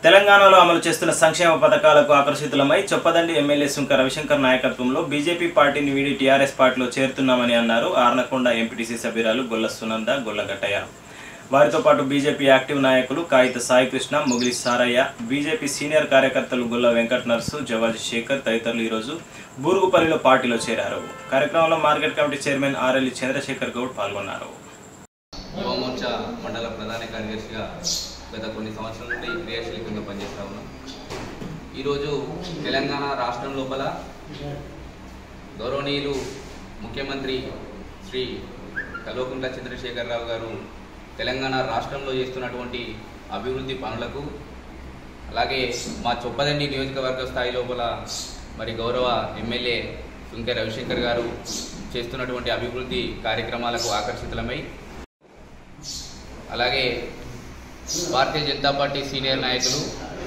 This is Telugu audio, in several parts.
తెలంగాణలో అమలు చేస్తున్న సంక్షేమ పథకాలకు ఆకర్షితులమై చొప్పదండి ఎమ్మెల్యే సుంక రవిశంకర్ నాయకత్వంలో బీజేపీ పార్టీని వీడి టీఆర్ఎస్ పార్టీలో చేరుతున్నామని అన్నారు ఆర్నకొండ ఎంపీటీసీ సభ్యురాలు గొల్ల సునంద గొల్లగట్టయ్య వారితో పాటు బీజేపీ యాక్టివ్ నాయకులు కాగిత సాయికృష్ణ ముగిలి సారయ్య బీజేపీ సీనియర్ కార్యకర్తలు గొల్ల వెంకట్ నర్సు జవాజీ శేఖర్ తదితరులు ఈరోజు బూరుగుపల్లిలో పార్టీలో చేరారు కార్యక్రమంలో market committee chairman Arelli Chandrashekar Goud పాల్గొన్నారు యువమోర్చా మండల ప్రధాన కార్యదర్శిగా గత కొన్ని సంవత్సరాల నుండి క్రియాశీలకంగా పనిచేస్తా ఉన్నాం ఈరోజు తెలంగాణ రాష్ట్రం లోపల గౌరవనీయులు ముఖ్యమంత్రి శ్రీ కల్వకుంట్ల చంద్రశేఖరరావు గారు తెలంగాణ రాష్ట్రంలో చేస్తున్నటువంటి అభివృద్ధి పనులకు అలాగే మా చొప్పదండి నియోజకవర్గ స్థాయి లోపల మరి గౌరవ ఎమ్మెల్యే సుంకె రవిశంకర్ గారు చేస్తున్నటువంటి అభివృద్ధి కార్యక్రమాలకు ఆకర్షితులమై అలాగే భారతీయ జనతా పార్టీ సీనియర్ నాయకులు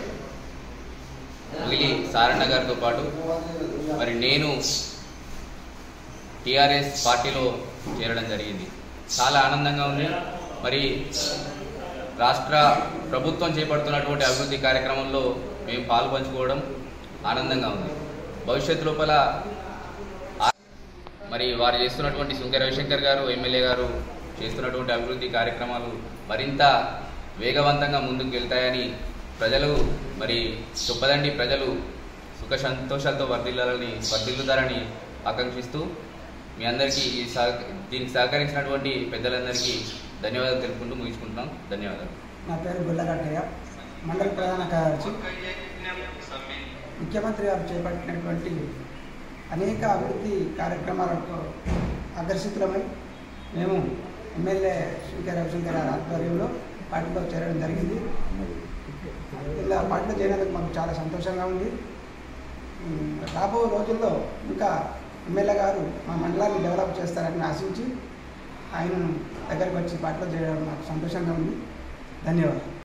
మిగిలి సారಣ್ణ గారితో పాటు మరి నేను టీఆర్ఎస్ పార్టీలో చేరడం జరిగింది చాలా ఆనందంగా ఉంది మరి రాష్ట్ర ప్రభుత్వం చేపడుతున్నటువంటి అభివృద్ధి కార్యక్రమంలో మేము పాలు పంచుకోవడం ఆనందంగా ఉంది భవిష్యత్తు లోపల ఆ- మరి వారు చేస్తున్నటువంటి సుంకె రవిశంకర్ గారు ఎమ్మెల్యే గారు చేస్తున్నటువంటి అభివృద్ధి కార్యక్రమాలు మరింత వేగవంతంగా ముందుకు వెళ్తాయని ప్రజలు మరి చొప్పదండి ప్రజలు సుఖ సంతోషాలతో వర్ధిల్లాలని వర్ధిల్లుతారని ఆకాంక్షిస్తూ మీ అందరికీ ఈ సహ దీనికి సహకరించినటువంటి పెద్దలందరికీ ధన్యవాదాలు తెలుపుకుంటూ ముగించుకుంటున్నాం ధన్యవాదాలు నా పేరు గుల్లగట్టయ్య మండల ప్రధాన కార్యదర్శి ముఖ్యమంత్రి గారు చేపట్టినటువంటి అనేక అభివృద్ధి కార్యక్రమాలకు ఆకర్షితులమై మేము ఎమ్మెల్యే శ్రీకర రవిశంకర్ గారి ఆధ్వర్యంలో పార్టీలో చేరడం జరిగింది ఇలా పార్టీలో చేరినందుకు మాకు చాలా సంతోషంగా ఉంది ఉమ్, రాబో రోజుల్లో ఇంకా ఎమ్మెల్యే గారు మా మండలాన్ని డెవలప్ చేస్తారని ఆశించి ఆయన దగ్గరికి వచ్చి పార్టీలో చేయడం మాకు సంతోషంగా ఉంది ధన్యవాదాలు